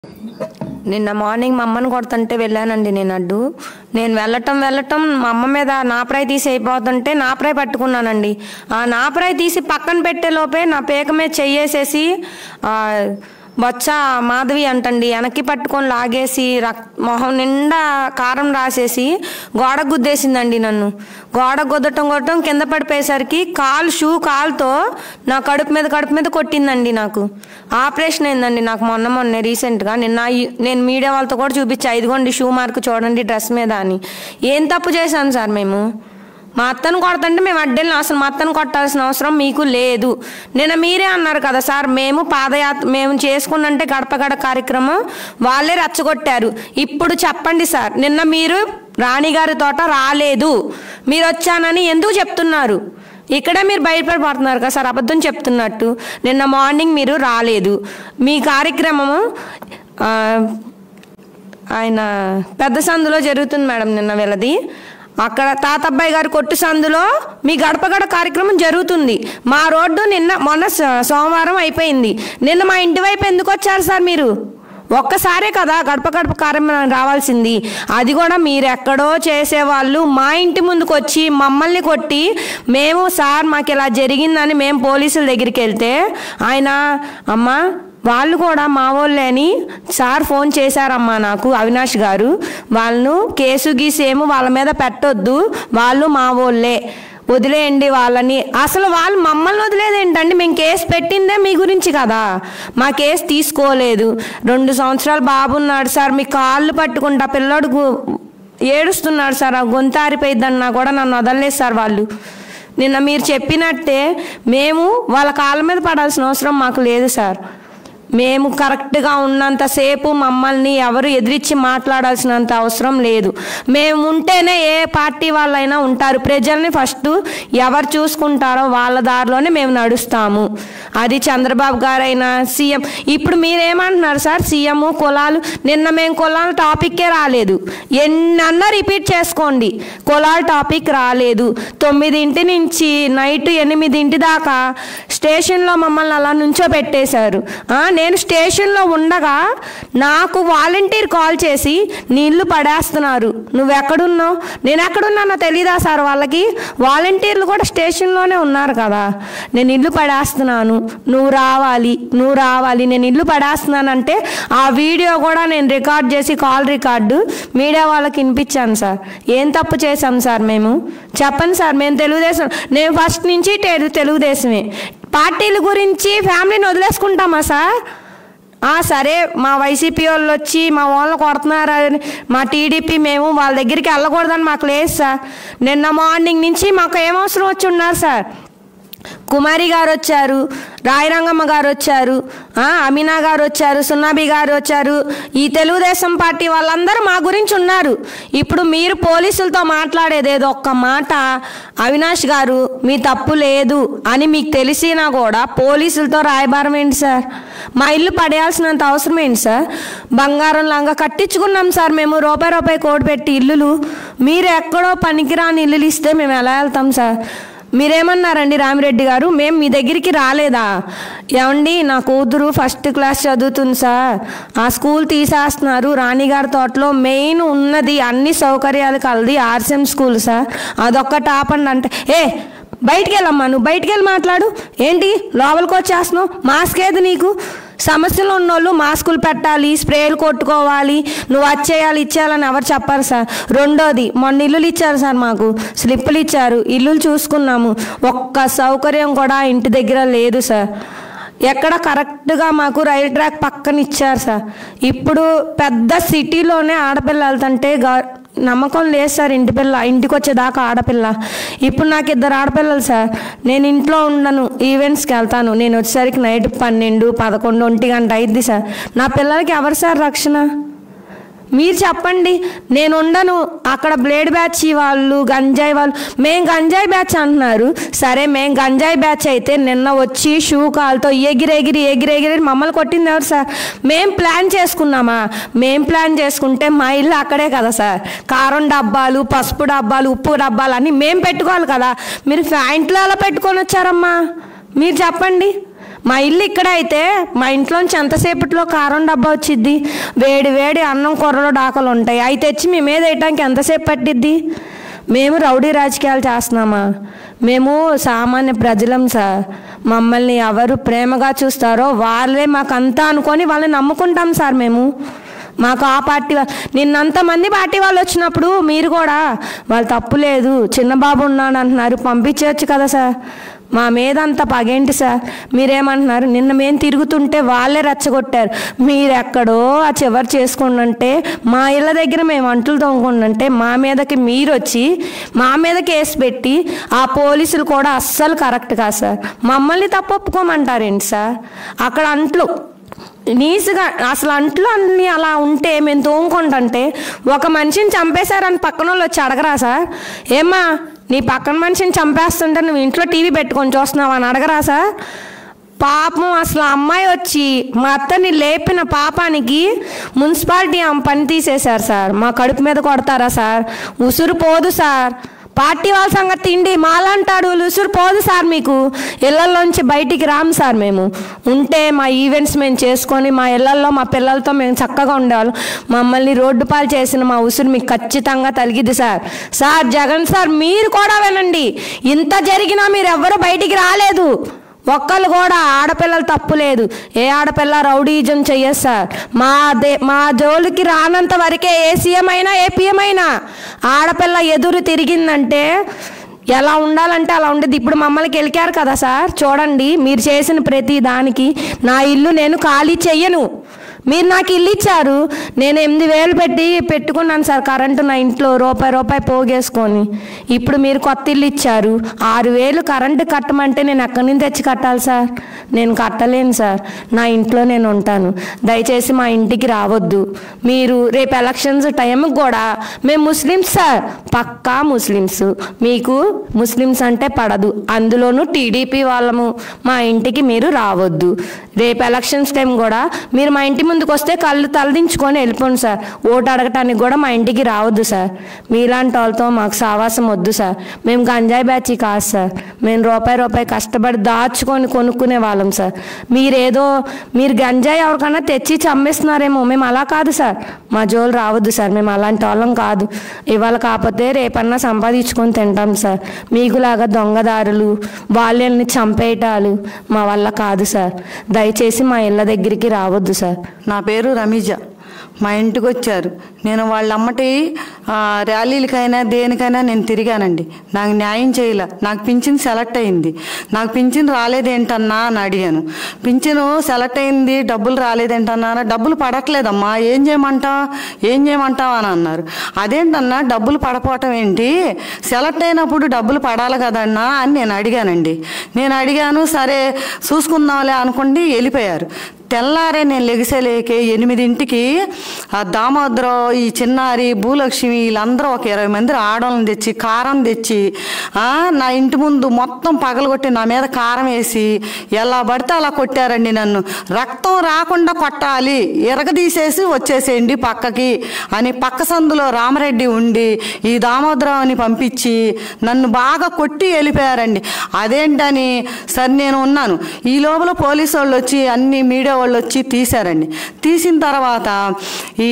నిన్న మార్నింగ్ మా అమ్మని కొడుతుంటే వెళ్ళానండి నేను అడ్డు నేను వెళ్ళటం వెళ్ళటం మా అమ్మ మీద నాపరాయి తీసి అయిపోతుంటే నాపరాయి పట్టుకున్నానండి ఆ నాపరాయి తీసి పక్కన పెట్టే లోపే నా పేక మీద చెయ్యేసేసి ఆ, బొచ్చ మాధవి అంటండి వెనక్కి పట్టుకొని లాగేసి రక్ మొహం నిండా కారం రాసేసి గోడ గుద్దేసిందండి నన్ను గోడ గుద్దటం కొట్టడం కింద పడిపోయేసరికి కాలు షూ కాలుతో నా కడుపు మీద కడుపు మీద కొట్టిందండి నాకు ఆపరేషన్ అయిందండి నాకు మొన్న మొన్న రీసెంట్గా నిన్న ఈ- నేను మీడియా వాళ్ళతో కూడా చూపించా ఇదిగోండి షూ మార్క్ చూడండి డ్రెస్ మీద అని ఏం తప్పు చేశాం సార్ మేము మా అత్తను కొడతంటే మేము అడ్డెళ్ళిన అసలు మా అత్తను కొట్టాల్సిన అవసరం మీకు లేదు నిన్న మీరే అన్నారు కదా సార్ మేము పాదయాత్ర మేము చేసుకున్నంటే గడప గడ కార్యక్రమం వాళ్ళే రెచ్చగొట్టారు ఇప్పుడు చెప్పండి సార్ నిన్న మీరు రాణిగారి తోట రాలేదు మీరు వచ్చానని ఎందుకు చెప్తున్నారు ఇక్కడే మీరు బయటపడిపోతున్నారు కదా సార్ అబద్ధం చెప్తున్నట్టు నిన్న మార్నింగ్ మీరు రాలేదు మీ కార్యక్రమము ఆ, ఆయన పెద్ద సందులో జరుగుతుంది మేడం నిన్న వీళ్ళది అక్కడ తాతబ్బాయి గారి కొట్టు సందులో మీ గడప గడ కార్యక్రమం జరుగుతుంది మా రోడ్డు నిన్న మొన్న స- సోమవారం అయిపోయింది నిన్న మా ఇంటి వైపు ఎందుకు వచ్చారు సార్ మీరు ఒక్కసారే కదా గడప గడప కార్యక్రమం రావాల్సింది అది కూడా మీరు ఎక్కడో చేసేవాళ్ళు మా ఇంటి ముందుకు వచ్చి మమ్మల్ని కొట్టి మేము సార్ మాకు ఇలా జరిగిందని మేము పోలీసుల దగ్గరికి వెళ్తే ఆయన అమ్మా వాళ్ళు కూడా మా వాళ్ళే అని సార్ ఫోన్ చేశారమ్మా నాకు అవినాష్ గారు వాళ్ళను కేసు గీసేమో వాళ్ళ మీద పెట్టొద్దు వాళ్ళు మా వాళ్ళే వదిలేయండి వాళ్ళని అసలు వాళ్ళు మమ్మల్ని వదిలేదు ఏంటండి మేము కేసు పెట్టిందే మీ గురించి కదా మా కేసు తీసుకోలేదు రెండు సంవత్సరాలు బాబు ఉన్నాడు సార్ మీ కాళ్ళు పట్టుకుంటా పిల్లోడు గు- ఏడుస్తున్నాడు సార్ ఆ గొంతు ఆరిపోయిద్దన్నా కూడా నన్ను వదలలేదు సార్ వాళ్ళు నిన్న మీరు చెప్పినట్టే మేము వాళ్ళ కాళ్ళ మీద పడాల్సిన అవసరం మాకు లేదు సార్ మేము కరెక్ట్గా ఉన్నంతసేపు మమ్మల్ని ఎవరు ఎదిరించి మాట్లాడాల్సినంత అవసరం లేదు మేము ఉంటేనే ఏ పార్టీ వాళ్ళైనా ఉంటారు ప్రజల్ని ఫస్ట్ ఎవరు చూసుకుంటారో వాళ్ళ దారిలోనే మేము నడుస్తాము అది చంద్రబాబు గారైనా సీఎం ఇప్పుడు మీరేమంటున్నారు సార్ సీఎం కులాలు నిన్న మేము కులాల టాపిక్కే రాలేదు ఎన్నన్నా రిపీట్ చేసుకోండి కులాల టాపిక్ రాలేదు తొమ్మిదింటి నుంచి నైట్ ఎనిమిదింటి దాకా స్టేషన్లో మమ్మల్ని అలా నుంచో పెట్టేశారు ఆ, నేను స్టేషన్లో ఉండగా నాకు వాలంటీర్ కాల్ చేసి నీళ్లు పడేస్తున్నారు నువ్వు ఎక్కడున్నావు నేను ఎక్కడున్నానో తెలీదా సార్ వాళ్ళకి వాలంటీర్లు కూడా స్టేషన్లోనే ఉన్నారు కదా నేను ఇల్లు పడేస్తున్నాను నువ్వు రావాలి నువ్వు రావాలి నేను ఇల్లు పడేస్తున్నానంటే ఆ వీడియో కూడా నేను రికార్డ్ చేసి కాల్ రికార్డు మీడియా వాళ్ళకి వినిపించాను సార్ ఏం తప్పు చేశాం సార్ మేము చెప్పండి సార్ మేము తెలుగుదేశం నేను ఫస్ట్ నుంచి తెలు- తెలుగుదేశమే పార్టీల గురించి ఫ్యామిలీని వదిలేసుకుంటామా సార్ ఆ సరే మా వైసీపీ వాళ్ళు వచ్చి మా వాళ్ళని కొడుతున్నారు అని మా టీడీపీ మేము వాళ్ళ దగ్గరికి వెళ్ళకూడదని మాకు లేదు సార్ నిన్న మార్నింగ్ నుంచి మాకు ఏమవసరం వచ్చి ఉన్నారు సార్ కుమారి గారు వచ్చారు రాయరంగమ్మ గారు వచ్చారు ఆ, అమీనా గారు వచ్చారు సున్నాబి గారు వచ్చారు ఈ తెలుగుదేశం పార్టీ వాళ్ళందరూ మా గురించి ఉన్నారు ఇప్పుడు మీరు పోలీసులతో మాట్లాడేది ఏదో ఒక్క మాట అవినాష్ గారు మీ తప్పు లేదు అని మీకు తెలిసినా కూడా పోలీసులతో రాయబారం ఏంటి సార్ మా ఇల్లు పడేయాల్సినంత అవసరం ఏంటి సార్ బంగారం లాగా కట్టించుకున్నాం సార్ మేము రూపాయి రూపాయి కోటి పెట్టి ఇల్లులు మీరు ఎక్కడో పనికిరాని ఇల్లులు ఇస్తే మేము ఎలా వెళ్తాం సార్ మీరేమన్నారండి రామిరెడ్డి గారు మేము మీ దగ్గరికి రాలేదా ఏమండి నా కూతురు ఫస్ట్ క్లాస్ చదువుతుంది సార్ ఆ స్కూల్ తీసేస్తున్నారు రాణిగారి తోటలో మెయిన్ ఉన్నది అన్ని సౌకర్యాలు కలది ఆర్సెం స్కూల్ సార్ అదొక్కటి ఆపండి అంటే ఏ బయటికి వెళ్ళమ్మా నువ్వు బయటికి వెళ్ళి మాట్లాడు ఏంటి లోపలికి వచ్చేస్తున్నావు మాస్క్ ఏది నీకు సమస్యలు ఉన్నోళ్ళు మాస్కులు పెట్టాలి స్ప్రేలు కొట్టుకోవాలి నువ్వు వచ్చేయాలి ఇచ్చేయాలని ఎవరు చెప్పారు సార్ రెండోది మొన్న ఇల్లులు ఇచ్చారు సార్ మాకు స్లిప్పులు ఇచ్చారు ఇల్లులు చూసుకున్నాము ఒక్క సౌకర్యం కూడా ఇంటి దగ్గర లేదు సార్ ఎక్కడ కరెక్ట్గా మాకు రైల్ ట్రాక్ పక్కన ఇచ్చారు సార్ ఇప్పుడు పెద్ద సిటీలోనే ఆడపిల్ల వెళ్తుంటే గా- నమ్మకం లేదు సార్ ఇంటి పిల్ల ఇంటికి వచ్చేదాకా ఆడపిల్ల ఇప్పుడు నాకు ఇద్దరు ఆడపిల్లలు సార్ నేను ఇంట్లో ఉండను ఈవెంట్స్కి వెళ్తాను నేను వచ్చేసరికి నైట్ పన్నెండు పదకొండు ఒంటి గంట అయింది సార్ నా పిల్లలకి ఎవరు సార్ రక్షణ మీరు చెప్పండి నేను ఉండను అక్కడ బ్లేడ్ బ్యాచ్ వాళ్ళు గంజాయి వాళ్ళు మేం గంజాయి బ్యాచ్ అంటున్నారు సరే మేం గంజాయి బ్యాచ్ అయితే నిన్న వచ్చి షూ కాల్తో ఎగిరి ఎగిరి ఎగిరి ఎగిరి మమ్మల్ని కొట్టింది ఎవరు సార్ మేం ప్లాన్ చేసుకున్నామా మేం ప్లాన్ చేసుకుంటే మా ఇల్లు అక్కడే కదా సార్ కారం డబ్బాలు పసుపు డబ్బాలు ఉప్పు డబ్బాలు అన్నీ మేం పెట్టుకోవాలి కదా మీరు ఫ్యాంట్లో ఎలా పెట్టుకొని వచ్చారమ్మా మీరు చెప్పండి మా ఇల్లు ఇక్కడ అయితే మా ఇంట్లోంచి ఎంతసేపట్లో కారం డబ్బా వచ్చిద్ది వేడి వేడి అన్నం కూరలు డాకలు ఉంటాయి అవి తెచ్చి మీ మీద వేయటానికి ఎంతసేపు పట్టిద్ది మేము రౌడీ రాజకీయాలు చేస్తున్నామా మేము సామాన్య ప్రజలం సార్ మమ్మల్ని ఎవరు ప్రేమగా చూస్తారో వాళ్ళే మాకంతా అనుకొని వాళ్ళని నమ్ముకుంటాం సార్ మేము మాకు ఆ పార్టీ వా- నిన్నంతమంది పార్టీ వాళ్ళు వచ్చినప్పుడు మీరు కూడా వాళ్ళు తప్పు లేదు చిన్న బాబు ఉన్నాడు అంటున్నారు పంపించవచ్చు కదా సార్ మా మీద అంత పగేంటి సార్ మీరేమంటున్నారు నిన్న మేము తిరుగుతుంటే వాళ్ళే రెచ్చగొట్టారు మీరు ఎక్కడో ఆ చివరి చేసుకుంటుంటే మా ఇళ్ళ దగ్గర మేము అంటులు తోముకుంటుంటే మా మీదకి మీరు వచ్చి మా మీద కేసు పెట్టి ఆ పోలీసులు కూడా అస్సలు కరెక్ట్ కాదు సార్ మమ్మల్ని తప్పు ఒప్పుకోమంటారేంటి సార్ అక్కడ అంట్లు నీసుగా అసలు అంట్లు అన్ని అలా ఉంటే మేము తోముకుంటుంటే ఒక మనిషిని చంపేశారని పక్కన వాళ్ళు వచ్చి అడగరా సార్ ఏమ్మా నీ పక్కన మనిషిని చంపేస్తుంటే నువ్వు ఇంట్లో టీవీ పెట్టుకొని చూస్తున్నావు అని అడగరా సార్ పాపం అసలు ఆ అమ్మాయి వచ్చి మా అత్తని లేపిన పాపానికి మున్సిపాలిటీ ఆమె పని తీసేశారు సార్ మా కడుపు మీద కొడతారా సార్ ఉసురు పోదు సార్ పార్టీ వాళ్ళ సంగతి తిండి మాలంటాడు ఉసురు పోదు సార్ మీకు ఇళ్లలోంచి బయటికి రాము సార్ మేము ఉంటే మా ఈవెంట్స్ మేము చేసుకొని మా ఇళ్లల్లో మా పిల్లలతో మేము చక్కగా ఉండేవాళ్ళం మమ్మల్ని రోడ్డు పాలు చేసిన మా ఉసురు మీకు ఖచ్చితంగా తలిగిద్ది సార్ సార్ జగన్ సార్ మీరు కూడా వినండి ఇంత జరిగినా మీరు ఎవ్వరూ బయటికి రాలేదు ఒక్కళ్ళు కూడా ఆడపిల్లలు తప్పు లేదు ఏ ఆడపిల్ల రౌడీజం చెయ్యదు సార్ మా దే మా జోలికి రానంత వరకే ఏ సీఎం అయినా ఏ పిఎం అయినా ఆడపిల్ల ఎదురు తిరిగిందంటే ఎలా ఉండాలంటే అలా ఉండేది ఇప్పుడు మమ్మల్ని గెలికారు కదా సార్ చూడండి మీరు చేసిన ప్రతి దానికి నా ఇల్లు నేను ఖాళీ చెయ్యను మీరు నాకు ఇల్లు ఇచ్చారు నేను ఎనిమిది వేలు పెట్టి పెట్టుకున్నాను సార్ కరెంటు నా ఇంట్లో రూపాయి రూపాయి పోగేసుకొని ఇప్పుడు మీరు కొత్త ఇల్లు ఇచ్చారు ఆరు వేలు కరెంటు కట్టమంటే నేను ఎక్కడి నుంచి తెచ్చి కట్టాలి సార్ నేను కట్టలేను సార్ నా ఇంట్లో నేను ఉంటాను దయచేసి మా ఇంటికి రావద్దు మీరు రేపు ఎలక్షన్స్ టైంకి కూడా మేము ముస్లిమ్స్ సార్ పక్కా ముస్లిమ్స్ మీకు ముస్లిమ్స్ అంటే పడదు అందులోనూ టీడీపీ వాళ్ళము మా ఇంటికి మీరు రావద్దు రేపు ఎలక్షన్స్ టైం కూడా మీరు మా ఇంటి ముందుకు వస్తే కళ్ళు తలదించుకొని వెళ్ళిపోండి సార్ ఓటు అడగటానికి కూడా మా ఇంటికి రావద్దు సార్ మీలాంటి వాళ్ళతో మాకు సావాసం వద్దు సార్ మేము గంజాయి బ్యాచ్ కాదు సార్ మేము రూపాయి రూపాయి కష్టపడి దాచుకొని కొనుక్కునే వాళ్ళం సార్ మీరేదో మీరు గంజాయి ఎవరికన్నా తెచ్చి చంపేస్తున్నారేమో మేము అలా కాదు సార్ మా జోలు రావద్దు సార్ మేము అలాంటి వాళ్ళం కాదు ఇవాళ కాకపోతే రేపన్నా సంపాదించుకొని తింటాం సార్ మీకులాగా దొంగదారులు వాళ్ళని చంపేయటాలు మా వల్ల కాదు సార్ దయచేసి మా ఇళ్ళ దగ్గరికి రావద్దు సార్ నా పేరు రమీజ మా ఇంటికి వచ్చారు నేను వాళ్ళ అమ్మటి ఆ, ర్యాలీలకైనా దేనికైనా నేను తిరిగానండి నాకు న్యాయం చేయలే నాకు పింఛన్ సెలెక్ట్ అయింది నాకు పింఛన్ రాలేదేంటన్నా అని అడిగాను పింఛను సెలెక్ట్ అయింది డబ్బులు రాలేదేంటన్నా డబ్బులు పడట్లేదమ్మా ఏం చేయమంటావు ఏం చేయమంటావు అని అన్నారు అదేంటన్నా డబ్బులు పడపోవటం ఏంటి సెలెక్ట్ అయినప్పుడు డబ్బులు పడాలి కదన్నా అని నేను అడిగానండి నేను అడిగాను సరే చూసుకుందాంలే అనుకోండి వెళ్ళిపోయారు తెల్లారే నేను లెగిసేలేకే ఎనిమిదింటికి ఆ దామోదరం ఈ చిన్నారి భూలక్ష్మి వీళ్ళందరూ ఒక ఇరవై మంది ఆడవాళ్ళని తెచ్చి కారం తెచ్చి ఆ, నా ఇంటి ముందు మొత్తం పగలగొట్టి నా మీద కారం వేసి ఎలా పడితే అలా కొట్టారండి నన్ను రక్తం రాకుండా కొట్టాలి ఎరగదీసేసి వచ్చేసేయండి పక్కకి అని పక్క సందులో రామరెడ్డి ఉండి ఈ దామోదరావుని పంపించి నన్ను బాగా కొట్టి వెళ్ళిపోయారండి అదేంటని సరే నేను ఉన్నాను ఈ లోపల పోలీసు వాళ్ళు వచ్చి అన్ని మీడియా వాళ్ళు వచ్చి తీశారండి తీసిన తర్వాత ఈ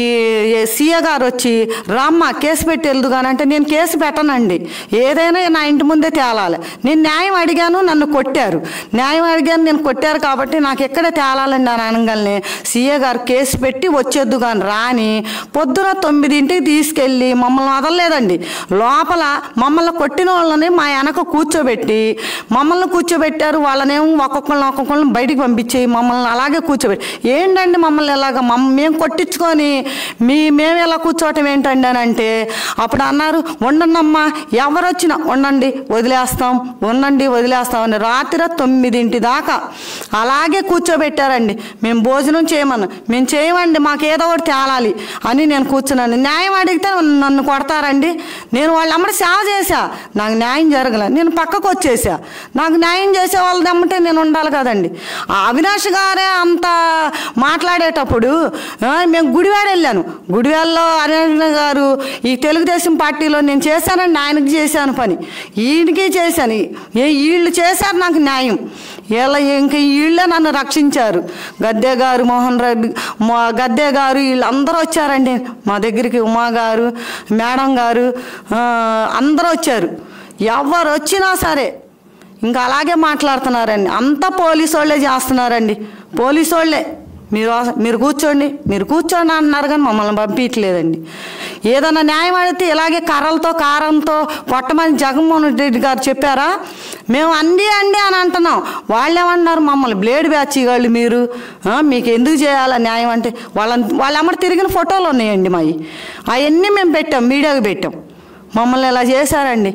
సీఏ గారు వచ్చి రామ్మ కేసు పెట్టి వెళ్దుగానంటే నేను కేసు పెట్టనండి ఏదైనా నా ఇంటి ముందే తేలాలి నేను న్యాయం అడిగాను నన్ను కొట్టారు న్యాయం అడిగాను నేను కొట్టారు కాబట్టి నాకు ఎక్కడే తేలాలండి అని అనగానే సీఏ గారు కేసు పెట్టి వచ్చేద్దు కానీ రాని పొద్దున తొమ్మిదింటికి తీసుకెళ్ళి మమ్మల్ని వదలలేదండి లోపల మమ్మల్ని కొట్టిన వాళ్ళని మా వెనక కూర్చోబెట్టి మమ్మల్ని కూర్చోబెట్టారు వాళ్ళనేమో ఒక్కొక్కరిని ఒక్కొక్కరిని బయటికి పంపించి మమ్మల్ని అలాగే కూర్చోబెట్టి ఏంటండి మమ్మల్ని ఎలాగ మమ్ మేము కొట్టించుకొని మీ మేము ఎలా కూర్చోవటం ఏంటండి అని అంటే అప్పుడు అన్నారు ఉండండి అమ్మా ఎవరు వచ్చినా ఉండండి వదిలేస్తాం ఉండండి వదిలేస్తాం అని రాత్రి తొమ్మిదింటి దాకా అలాగే కూర్చోబెట్టారండి మేము భోజనం చేయమన్నా మేము చేయమండి మాకు ఏదో ఒకటి తేలాలి అని నేను కూర్చున్నాను న్యాయం అడిగితే నన్ను కొడతారండి నేను వాళ్ళ అమ్మడి సేవ చేశా నాకు న్యాయం జరగలే నేను పక్కకు వచ్చేసా నాకు న్యాయం చేసే వాళ్ళది అమ్మటే నేను ఉండాలి కదండి ఆ అవినాష్ గారే అంత మాట్లాడేటప్పుడు "ఆ, మేము గుడివాడ అని వెళ్ళాను గుడివాళ్ళలో అరవింద్ గారు ఈ తెలుగుదేశం పార్టీలో నేను చేశానండి ఆయనకి చేశాను పని ఈయనకి చేశాను ఏ వీళ్ళు చేశారు నాకు న్యాయం వీళ్ళ ఇంక వీళ్ళే నన్ను రక్షించారు గద్దె గారు మోహన్ రెడ్డి మా గద్దె గారు వీళ్ళందరూ వచ్చారండి మా దగ్గరికి ఉమా గారు మేడం గారు ఆ, అందరూ వచ్చారు ఎవరు వచ్చినా సరే ఇంకా అలాగే మాట్లాడుతున్నారండి అంతా పోలీసు వాళ్ళే చేస్తున్నారండి పోలీసు వాళ్ళే మీరు మీరు కూర్చోండి మీరు కూర్చోండి అంటున్నారు కానీ మమ్మల్ని పంపించలేదండి ఏదైనా న్యాయం అడిగితే ఇలాగే కర్రలతో కారంతో కొట్టమని జగన్మోహన్ రెడ్డి గారు చెప్పారా మేము అండి అండి అని అంటున్నాం వాళ్ళు ఏమన్నారు మమ్మల్ని బ్లేడ్ బ్యాచ్ వాళ్ళు మీరు ఆ, మీకు ఎందుకు చేయాలా న్యాయం అంటే వాళ్ళని వాళ్ళ అమ్మటి తిరిగిన ఫోటోలు ఉన్నాయండి మావి అవన్నీ మేము పెట్టాం మీడియాకి పెట్టాం మమ్మల్ని ఇలా చేశారండి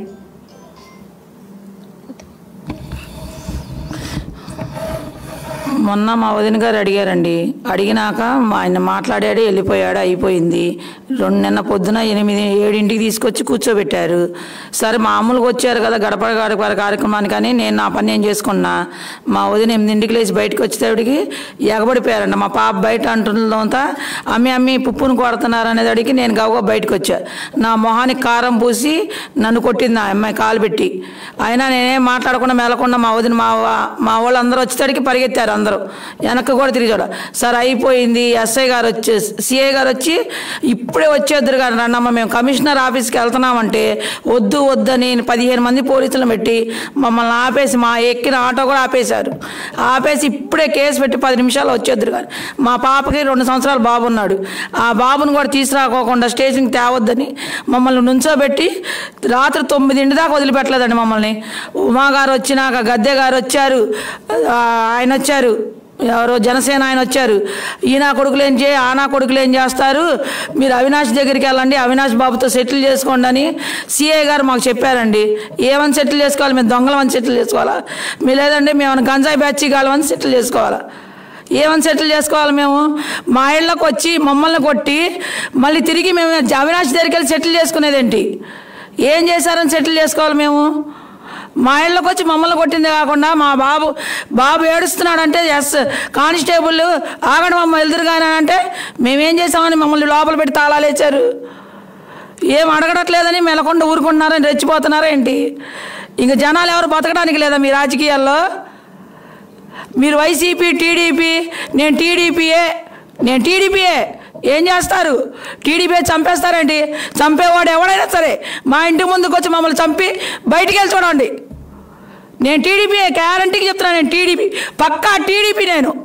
మొన్న మా వదిన గారు అడిగారండి అడిగినాక మా ఆయన మాట్లాడాడు వెళ్ళిపోయాడు అయిపోయింది రెండు నిన్న పొద్దున ఎనిమిది ఏడింటికి తీసుకొచ్చి కూర్చోబెట్టారు సరే మామూలుగా వచ్చారు కదా గడప గడప కార్యక్రమానికి అని నేను నా పని నేను చేసుకున్నా మా వదిన ఎనిమిదింటికి లేచి బయటకు వచ్చేటప్పటికి ఎగబడిపోయారండి మా పాప బయట అంటుందంతా అమ్మి అమ్మి పుప్పును కొడుతున్నారు అనేది అడిగి నేను గవ్వ బయటకు వచ్చా నా మొహానికి కారం పూసి నన్ను కొట్టింది ఆ అమ్మాయి కాలు పెట్టి అయినా నేనేం మాట్లాడకుండా మెలకుండా మా వదిన మా వా- మా వాళ్ళు అందరూ వచ్చేసరికి పరిగెత్తారు అందరూ వెనక్కి కూడా తిరిగి చూడ సార్ అయిపోయింది ఎస్ఐ గారు వచ్చి సిఐ గారు వచ్చి ఇప్పుడే వచ్చేద్దరు కానీ రండమ్మ మేము కమిషనర్ ఆఫీస్కి వెళ్తున్నామంటే వద్దు వద్దని పదిహేను మంది పోలీసులను పెట్టి మమ్మల్ని ఆపేసి మా ఎక్కిన ఆటో కూడా ఆపేశారు ఆపేసి ఇప్పుడే కేసు పెట్టి పది నిమిషాలు వచ్చేద్దరు కానీ మా పాపకి రెండు సంవత్సరాలు బాబు ఉన్నాడు ఆ బాబును కూడా తీసుకురాకోకుండా స్టేషన్కి తేవద్దని మమ్మల్ని నుంచోబెట్టి రాత్రి తొమ్మిదింటి దాకా వదిలిపెట్టలేదండి మమ్మల్ని ఉమా గారు వచ్చినాక గద్దె గారు వచ్చారు ఆ, ఆయన వచ్చారు ఎవరో జనసేన ఆయన వచ్చారు ఈ నా కొడుకులు ఏం చేయ ఆ నా కొడుకులు ఏం చేస్తారు మీరు అవినాష్ దగ్గరికి వెళ్ళండి అవినాష్ బాబుతో సెటిల్ చేసుకోండి అని సిఐ గారు మాకు చెప్పారండి ఏమని సెటిల్ చేసుకోవాలి మేము దొంగలమని సెటిల్ చేసుకోవాలా మీ లేదంటే మేము గంజాయి బ్యాచ్ కావాలని సెటిల్ చేసుకోవాలా ఏమని సెటిల్ చేసుకోవాలి మేము మా ఇళ్ళకి వచ్చి మమ్మల్ని కొట్టి మళ్ళీ తిరిగి మేము అవినాష్ దగ్గరికి వెళ్ళి సెటిల్ చేసుకునేదేంటి ఏం చేశారని సెటిల్ చేసుకోవాలి మేము మా ఇళ్ళకి వచ్చి మమ్మల్ని కొట్టింది కాకుండా మా బాబు బాబు ఏడుస్తున్నాడంటే ఎస్ కానిస్టేబుల్ ఆగడం మమ్మ ఎదురుగానే అంటే మేమేం చేసామని మమ్మల్ని లోపల పెట్టి తాళాలు వేశారు ఏం అడగడట్లేదని మెలకొండ ఊరుకుంటున్నారని రెచ్చిపోతున్నారా ఏంటి ఇంక జనాలు ఎవరు బతకడానికి లేదా మీ రాజకీయాల్లో మీరు వైసీపీ టీడీపీ నేను టీడీపీయే నేను టీడీపీయే ఏం చేస్తారు టీడీపీ చంపేస్తారండి చంపేవాడు ఎవడైనా సరే మా ఇంటి ముందుకు వచ్చి మమ్మల్ని చంపి బయటికి వెళ్ళి చూడండి నేను టీడీపీ గ్యారంటీకి చెప్తున్నాను నేను టీడీపీ పక్కా టీడీపీ నేను